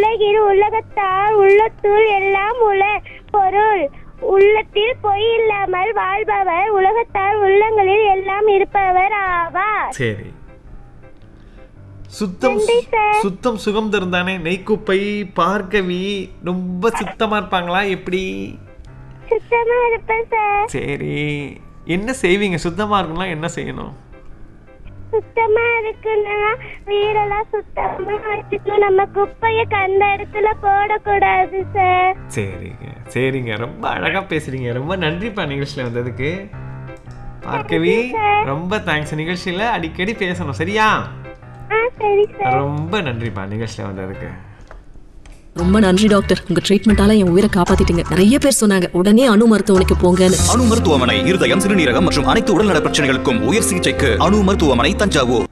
உலகில் உலகத்தார் உள்ளத்துள் எல்லாம் உல பொருள் உள்ளத்தில் பொய் இல்லாமல் வாழ்பவர் உலகத்தார் உள்ளங்களில் எல்லாம் இருப்பவர் ஆவார் சரி சுத்தம் நன்றி சார். சுத்தம் சுகம் தரும் தானே நெய்க்குப்பை பார்க்கவி ரொம்ப சுத்தமா இருப்பாங்களா எப்படி சுத்தமா இருப்பேன் சார் சரி என்ன செய்வீங்க சுத்தமா இருக்கணும்னா என்ன செய்யணும் சுத்தமா இருக்குன்னா வீடெல்லாம் சுத்தமா வச்சுக்கணும் நம்ம குப்பைய கண்ட இடத்துல போடக்கூடாது சார் சரிங்க சரிங்க ரொம்ப அழகா பேசுறீங்க ரொம்ப நன்றிப்பா நிகழ்ச்சியில வந்ததுக்கு பார்க்கவி ரொம்ப தேங்க்ஸ் நிகழ்ச்சியில அடிக்கடி பேசணும் சரியா ஆ சரி சார் ரொம்ப நன்றிப்பா நிகழ்ச்சியில வந்ததுக்கு ரொம்ப நன்றி டாக்டர் உங்க ட்ரீட்மெண்டால என் உயிரை காப்பாத்திட்டீங்க நிறைய பேர் சொன்னாங்க உடனே அணு மருத்துவமனைக்கு போங்கன்னு அணு மருத்துவமனை இருதயம் சிறுநீரகம் மற்றும் அனைத்து உடல்நல பிரச்சனைகளுக்கும் உயர் சிகிச்சைக்கு அணு மருத்துவமனை தஞ்சாவூர்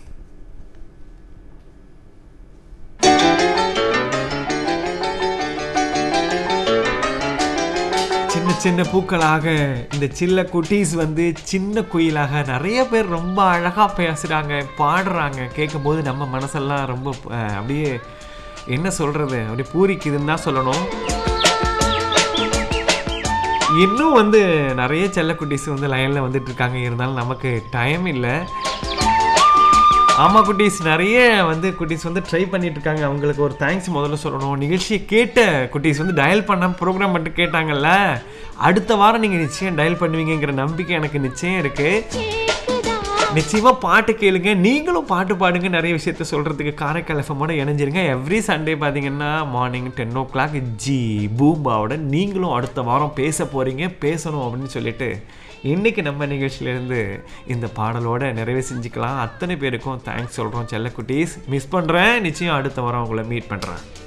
சின்ன சின்ன பூக்களாக இந்த சில்ல குட்டீஸ் வந்து சின்ன குயிலாக நிறைய பேர் ரொம்ப அழகா பேசுறாங்க பாடுறாங்க கேட்கும்போது நம்ம மனசெல்லாம் ரொம்ப அஹ், அப்படியே என்ன சொல்றது அப்படியே பூரிக்குதுன்னு தான் சொல்லணும் இன்னும் வந்து நிறைய செல்ல குட்டீஸ் வந்து லைனில் வந்துட்டு இருக்காங்க இருந்தாலும் நமக்கு டைம் இல்லை ஆமாம் குட்டீஸ் நிறைய வந்து குட்டீஸ் வந்து ட்ரை பண்ணிட்டு இருக்காங்க அவங்களுக்கு ஒரு தேங்க்ஸ் முதல்ல சொல்லணும் நிகழ்ச்சியை கேட்ட குட்டீஸ் வந்து டயல் பண்ண ப்ரோக்ராம் மட்டும் கேட்டாங்கல்ல அடுத்த வாரம் நீங்கள் நிச்சயம் டயல் பண்ணுவீங்கங்கிற நம்பிக்கை எனக்கு நிச்சயம் இருக்குது நிச்சயமா பாட்டு கேளுங்க நீங்களும் பாட்டு பாடுங்க நிறைய விஷயத்த சொல்றதுக்கு காரைக்கால் எஃப்எம்மோட இணைஞ்சிருங்க எவ்ரி சண்டே பார்த்தீங்கன்னா மார்னிங் டென் ஓ கிளாக் ஜி பூம்பாவோட நீங்களும் அடுத்த வாரம் பேச போறீங்க பேசணும் அப்படின்னு சொல்லிட்டு இன்னைக்கு நம்ம நிகழ்ச்சியிலேருந்து இந்த பாடலோட நிறைவு செஞ்சுக்கலாம் அத்தனை பேருக்கும் தேங்க்ஸ் சொல்கிறோம் செல்லக்குட்டீஸ் மிஸ் பண்ணுறேன் நிச்சயம் அடுத்த வாரம் உங்களை மீட் பண்ணுறேன்